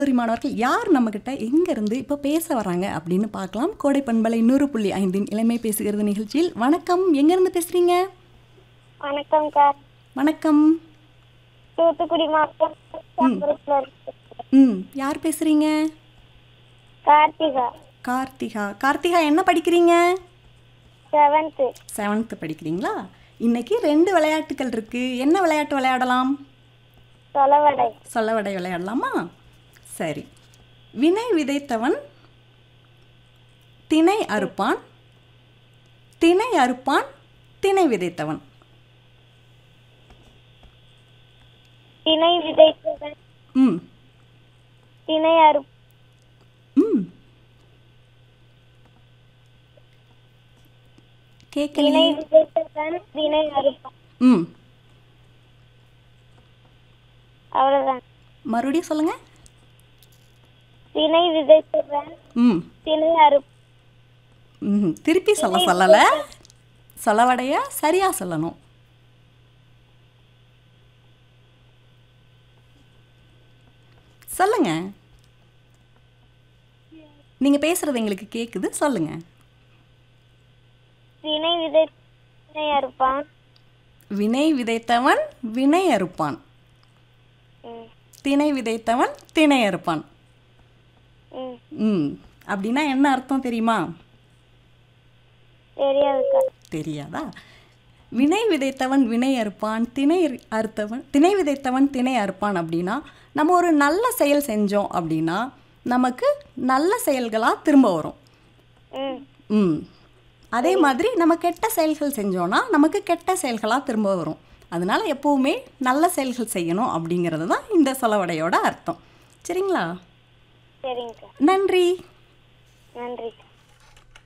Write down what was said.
கல்லூரி மாணவர்கள் யார் நம்மக்கிட்ட எங்கேருந்து இப்போ பேச வராங்க அப்படின்னு பார்க்கலாம் கோடை பண்பலை நூறு புள்ளி ஐந்தின் இளமை பேசுகிறது நிகழ்ச்சியில் வணக்கம் எங்கேருந்து பேசுகிறீங்க வணக்கம்க்கா வணக்கம் தூத்துக்குடி மாவட்டம் சாம்பரத்துல இருக்கு. ம் யார் பேசுகிறீங்க கார்த்திகா கார்த்திகா கார்த்திகா என்ன படிக்கிறீங்க செவன்த்து செவன்த்து படிக்கிறீங்களா இன்னைக்கு ரெண்டு விளையாட்டுகள் இருக்குது என்ன விளையாட்டு விளையாடலாம் சொலவடை சொல்லவடை விளையாடலாமா சரி வினை விதைத்தவன் திணை அறுப்பான் திணை அறுப்பான் திணை விதைத்தவன் திணை விதைத்தவன் ம் திணை அறு ம் திணை கேட்கலையே விதைத்தவன் திணை அறுப்பான் ம் அவ்வளவுதான் மறுபடியும் சொல்லுங்க திணை விதைத்தவன் ம் திணை அறு ம் திருப்பி சொல்ல சொல்லலை சொல்லவடைய சரியாக சொல்லணும் சொல்லுங்க நீங்கள் பேசுகிறது எங்களுக்கு கேட்குது சொல்லுங்க திணை விதை திணை அறுப்பான் வினை விதைத்தவன் வினை அறுப்பான் ம், திணை விதைத்தவன் திணை அறுப்பான் ம், ம் அப்படின்னா என்ன அர்த்தம் தெரியுமா தெரியாதுக்கா தெரியாதா வினை விதைத்தவன் வினை அறுப்பான் திணை அறுத்தவன் திணை விதைத்தவன் திணை அறுப்பான் அப்படின்னா நம்ம ஒரு நல்ல செயல் செஞ்சோம் அப்படின்னா நமக்கு நல்ல செயல்களாக திரும்ப வரும் ம் ம் அதே மாதிரி நம்ம கெட்ட செயல்கள் செஞ்சோன்னா நமக்கு கெட்ட செயல்களாக திரும்ப வரும் அதனால எப்போவுமே நல்ல செயல்கள் செய்யணும் அப்படிங்கிறது தான் இந்த சொலவடையோட அர்த்தம் சரிங்களா சரிங்கக்கா நன்றி நன்றிக்கா